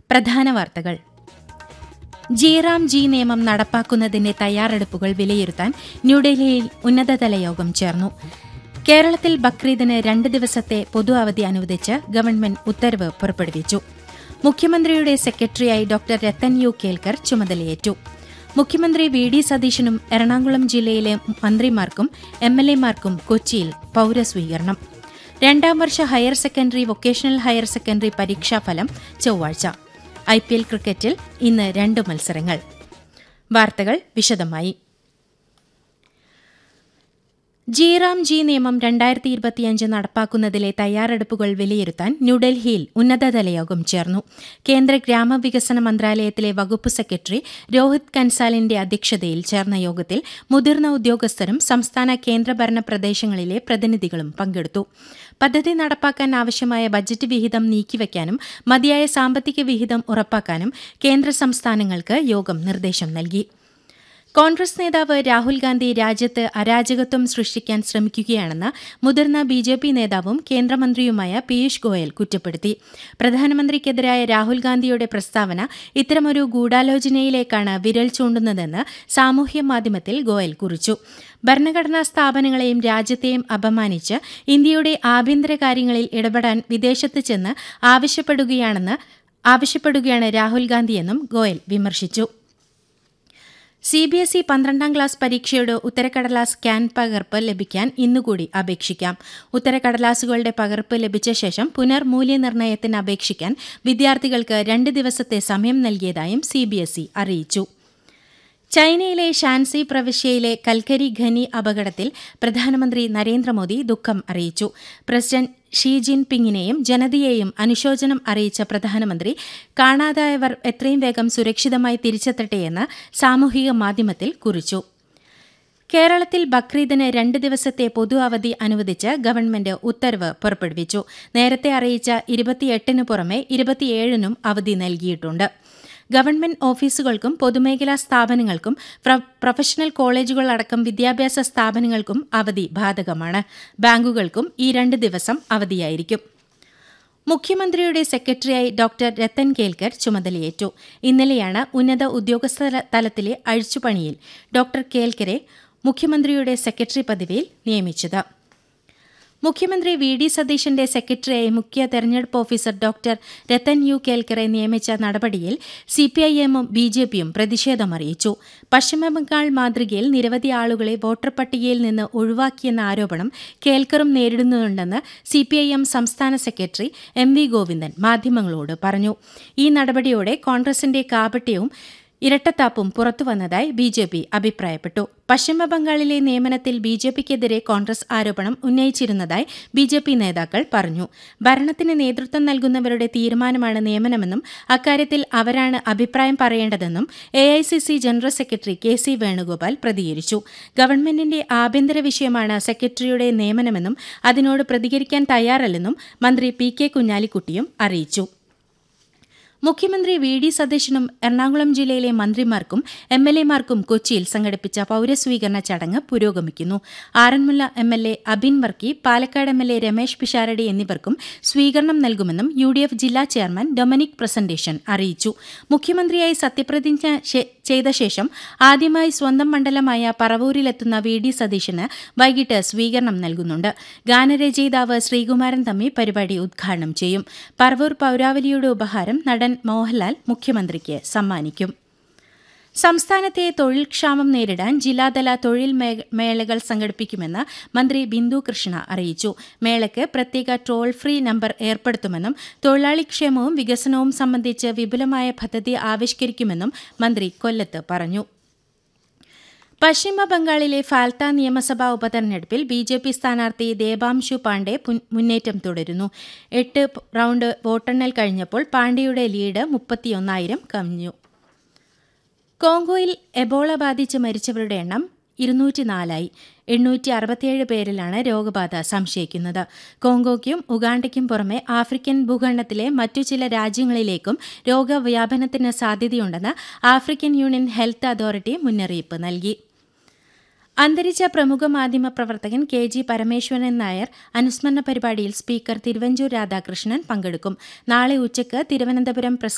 പ്രധാന വാർത്തകൾ G G നിയമം നടപ്പാക്കുന്നതിന്റെ തയ്യാറെടുപ്പുകൾ വിലയിരുത്താൻ ന്യൂഡൽഹിയിൽ ഉന്നതതല യോഗം ചേർന്നു കേരളത്തിൽ ബക്രീദിന് രണ്ട് ദിവസത്തെ പൊതു അവധി അനുവദിച്ച് ഗവൺമെന്റ് ഉത്തരവ് പുറപ്പെടുവിച്ചു മുഖ്യമന്ത്രിയുടെ സെക്രട്ടറിയായി ഡോക്ടർ രത്തൻ യു കേൽക്കർ ചുമതലയേറ്റു മുഖ്യമന്ത്രി വി ഡി സതീശനും എറണാകുളം ജില്ലയിലെ മന്ത്രിമാർക്കും എം എൽ എമാർക്കും കൊച്ചിയിൽ പൌരസ്വീകരണം രണ്ടാം വർഷ higher secondary vocational higher secondary പരീക്ഷാഫലം ചൊവ്വാഴ്ച ഐ പി എൽ ക്രിക്കറ്റിൽ ഇന്ന് രണ്ട് മത്സരങ്ങൾ വാർത്തകൾ വിശദമായി ജിറാം ജി നിയമം രണ്ടായിരത്തി ഇരുപത്തിയഞ്ച് നടപ്പാക്കുന്നതിലെ തയ്യാറെടുപ്പുകൾ വിലയിരുത്താൻ ന്യൂഡൽഹിയിൽ ഉന്നതതല യോഗം ചേർന്നു കേന്ദ്ര ഗ്രാമവികസന മന്ത്രാലയത്തിലെ വകുപ്പ് സെക്രട്ടറി രോഹിത് കൻസാലിന്റെ അധ്യക്ഷതയിൽ ചേർന്ന യോഗത്തിൽ മുതിർന്ന ഉദ്യോഗസ്ഥരും സംസ്ഥാന കേന്ദ്രഭരണ പ്രദേശങ്ങളിലെ പ്രതിനിധികളും പങ്കെടുത്തു പദ്ധതി നടപ്പാക്കാൻ ആവശ്യമായ ബജറ്റ് വിഹിതം നീക്കിവയ്ക്കാനും മതിയായ സാമ്പത്തിക വിഹിതം ഉറപ്പാക്കാനും കേന്ദ്ര സംസ്ഥാനങ്ങൾക്ക് യോഗം നിർദ്ദേശം നൽകി കോൺഗ്രസ് നേതാവ് രാഹുൽ ഗാന്ധി രാജ്യത്ത് അരാജകത്വം സൃഷ്ടിക്കാൻ ശ്രമിക്കുകയാണെന്ന് മുതിർന്ന ബി ജെ പി നേതാവും കേന്ദ്രമന്ത്രിയുമായ പീയൂഷ് ഗോയൽ കുറ്റപ്പെടുത്തി പ്രധാനമന്ത്രിക്കെതിരായ രാഹുൽ ഗാന്ധിയുടെ പ്രസ്താവന ഇത്തരമൊരു ഗൂഢാലോചനയിലേക്കാണ് വിരൽ ചൂണ്ടുന്നതെന്ന് സാമൂഹ്യ മാധ്യമത്തിൽ ഗോയൽ കുറിച്ചു ഭരണഘടനാ സ്ഥാപനങ്ങളെയും രാജ്യത്തെയും അപമാനിച്ച് ഇന്ത്യയുടെ ആഭ്യന്തര കാര്യങ്ങളിൽ ഇടപെടാൻ വിദേശത്ത് ചെന്ന് ആവശ്യപ്പെടുകയാണെന്ന് ആവശ്യപ്പെടുകയാണ് രാഹുൽ ഗാന്ധിയെന്നും ഗോയൽ വിമർശിച്ചു സി ബി എസ് ഇ പന്ത്രണ്ടാം ക്ലാസ് പരീക്ഷയുടെ ഉത്തരക്കടലാസ് സ്കാൻ പകർപ്പ് ലഭിക്കാൻ ഇന്നുകൂടി അപേക്ഷിക്കാം ഉത്തരക്കടലാസുകളുടെ പകർപ്പ് ലഭിച്ച ശേഷം പുനർമൂല്യനിർണ്ണയത്തിന് അപേക്ഷിക്കാൻ വിദ്യാർത്ഥികൾക്ക് രണ്ട് ദിവസത്തെ സമയം നൽകിയതായും സി ബി എസ് ഇ അറിയിച്ചു ചൈനയിലെ ഷാൻസി പ്രവിശ്യയിലെ കൽക്കരി ഖനി അപകടത്തിൽ പ്രധാനമന്ത്രി നരേന്ദ്രമോദി ദുഃഖം അറിയിച്ചു പ്രസിഡന്റ് ഷീ ജിൻ പിങ്ങിനെയും ജനതയെയും അനുശോചനം അറിയിച്ച പ്രധാനമന്ത്രി കാണാതായവർ എത്രയും വേഗം സുരക്ഷിതമായി തിരിച്ചെത്തട്ടെയെന്ന് സാമൂഹിക മാധ്യമത്തിൽ കുറിച്ചു കേരളത്തിൽ ബക്രീദിന് രണ്ട് ദിവസത്തെ പൊതു അവധി അനുവദിച്ച് ഗവൺമെന്റ് ഉത്തരവ് പുറപ്പെടുവിച്ചു നേരത്തെ അറിയിച്ച ഇരുപത്തിയെട്ടിന് പുറമെ ഇരുപത്തിയേഴിനും അവധി നൽകിയിട്ടുണ്ട് ഗവൺമെന്റ് ഓഫീസുകൾക്കും പൊതുമേഖലാ സ്ഥാപനങ്ങൾക്കും പ്രൊഫഷണൽ കോളേജുകളടക്കം വിദ്യാഭ്യാസ സ്ഥാപനങ്ങൾക്കും അവധി ബാധകമാണ് ബാങ്കുകൾക്കും ഈ രണ്ട് ദിവസം അവധിയായിരിക്കും മുഖ്യമന്ത്രിയുടെ സെക്രട്ടറിയായി ഡോക്ടർ രത്തൻ കേൽക്കർ ചുമതലയേറ്റു ഇന്നലെയാണ് ഉന്നത ഉദ്യോഗസ്ഥ തലത്തിലെ അഴിച്ചുപണിയിൽ ഡോക്ടർ കേൽക്കരെ മുഖ്യമന്ത്രിയുടെ സെക്രട്ടറി പദവിയിൽ നിയമിച്ചത് മുഖ്യമന്ത്രി വി ഡി സതീശന്റെ സെക്രട്ടറിയായി മുഖ്യ തെരഞ്ഞെടുപ്പ് ഓഫീസർ ഡോക്ടർ രത്തൻ യു കേൽക്കറെ നിയമിച്ച നടപടിയിൽ സിപിഐഎമ്മും ബി ജെ പിയും പ്രതിഷേധമറിയിച്ചു പശ്ചിമബംഗാൾ മാതൃകയിൽ നിരവധി ആളുകളെ വോട്ടർ പട്ടികയിൽ നിന്ന് ഒഴിവാക്കിയെന്ന ആരോപണം കേൽക്കറും നേരിടുന്നുണ്ടെന്ന് സിപിഐഎം സംസ്ഥാന സെക്രട്ടറി എം വി ഗോവിന്ദൻ മാധ്യമങ്ങളോട് പറഞ്ഞു ഈ നടപടിയോടെ കോൺഗ്രസിന്റെ കാപട്യവും ഇരട്ടത്താപ്പും പുറത്തുവന്നതായി ബി ജെ പി അഭിപ്രായപ്പെട്ടു പശ്ചിമബംഗാളിലെ നിയമനത്തിൽ ബി ജെ പിക്കെതിരെ കോൺഗ്രസ് ആരോപണം ഉന്നയിച്ചിരുന്നതായി ബി ജെ പി നേതാക്കൾ പറഞ്ഞു ഭരണത്തിന് നേതൃത്വം നൽകുന്നവരുടെ തീരുമാനമാണ് നിയമനമെന്നും അക്കാര്യത്തിൽ അവരാണ് അഭിപ്രായം പറയേണ്ടതെന്നും A I C C general secretary K C Venugopal പ്രതികരിച്ചു ഗവൺമെന്റിന്റെ ആഭ്യന്തര വിഷയമാണ് സെക്രട്ടറിയുടെ നിയമനമെന്നും അതിനോട് പ്രതികരിക്കാൻ തയ്യാറല്ലെന്നും മന്ത്രി പി കെ കുഞ്ഞാലിക്കുട്ടിയും അറിയിച്ചു മുഖ്യമന്ത്രി വി ഡി സതീശനും എറണാകുളം ജില്ലയിലെ മന്ത്രിമാർക്കും എം എൽ എമാർക്കും കൊച്ചിയിൽ സംഘടിപ്പിച്ച പൌരസ്വീകരണ ചടങ്ങ് പുരോഗമിക്കുന്നു Aranmula M L A Abin Varkey Palakkad M L A Ramesh Pisharody എന്നിവർക്കും സ്വീകരണം നൽകുമെന്നും യു ഡി എഫ് ജില്ലാ ചെയർമാൻ ഡൊമിനിക് പ്രസന്റേഷൻ അറിയിച്ചു മുഖ്യമന്ത്രിയായി സത്യപ്രതിജ്ഞ ചെയ്ത ശേഷം ആദ്യമായി സ്വന്തം മണ്ഡലമായ പറവൂരിലെത്തുന്ന വി ഡി സതീശന് വൈകിട്ട് സ്വീകരണം നൽകുന്നുണ്ട് ഗാനരചയിതാവ് ശ്രീകുമാരൻ തമ്മി പരിപാടി ഉദ്ഘാടനം ചെയ്യും പറവൂർ പൌരാവലിയുടെ ഉപഹാരം നടൻ മോഹൻലാൽ മുഖ്യമന്ത്രിക്ക് സമ്മാനിക്കും സംസ്ഥാനത്തെ തൊഴിൽ ക്ഷാമം നേരിടാൻ ജില്ലാതല തൊഴിൽ മേളകൾ സംഘടിപ്പിക്കുമെന്ന് മന്ത്രി ബിന്ദു കൃഷ്ണ അറിയിച്ചു മേളയ്ക്ക് പ്രത്യേക ടോൾ ഫ്രീ നമ്പർ ഏർപ്പെടുത്തുമെന്നും തൊഴിലാളി ക്ഷേമവും വികസനവും സംബന്ധിച്ച് വിപുലമായ പദ്ധതി ആവിഷ്കരിക്കുമെന്നും മന്ത്രി കൊല്ലത്ത് പറഞ്ഞു പശ്ചിമ ബംഗാളിലെ ഫാൽത്ത നിയമസഭാ ഉപതെരഞ്ഞെടുപ്പിൽ ബി ജെ പി സ്ഥാനാർത്ഥി ദേബാംശു പാണ്ഡെ മുന്നേറ്റം തുടരുന്നു എട്ട് റൌണ്ട് വോട്ടെണ്ണൽ കഴിഞ്ഞപ്പോൾ പാണ്ഡെയുടെ ലീഡ് മുപ്പത്തിയൊന്നായിരം കവിഞ്ഞു കോങ്കോയിൽ എബോള ബാധിച്ച് മരിച്ചവരുടെ എണ്ണം ഇരുന്നൂറ്റിനാലായി എണ്ണൂറ്റി അറുപത്തിയേഴ് പേരിലാണ് രോഗബാധ സംശയിക്കുന്നത് കോങ്കോയ്ക്കും ഉഗാണ്ടയ്ക്കും പുറമെ ആഫ്രിക്കൻ ഭൂഖണ്ഡത്തിലെ മറ്റു ചില രാജ്യങ്ങളിലേക്കും രോഗവ്യാപനത്തിന് സാധ്യതയുണ്ടെന്ന് ആഫ്രിക്കൻ യൂണിയൻ ഹെൽത്ത് അതോറിറ്റി മുന്നറിയിപ്പ് നൽകി അന്തരിച്ച പ്രമുഖ മാധ്യമ പ്രവർത്തകൻ കെ ജി പരമേശ്വരൻ നായർ അനുസ്മരണ പരിപാടിയിൽ സ്പീക്കർ തിരുവഞ്ചൂർ രാധാകൃഷ്ണൻ പങ്കെടുക്കും നാളെ ഉച്ചയ്ക്ക് തിരുവനന്തപുരം പ്രസ്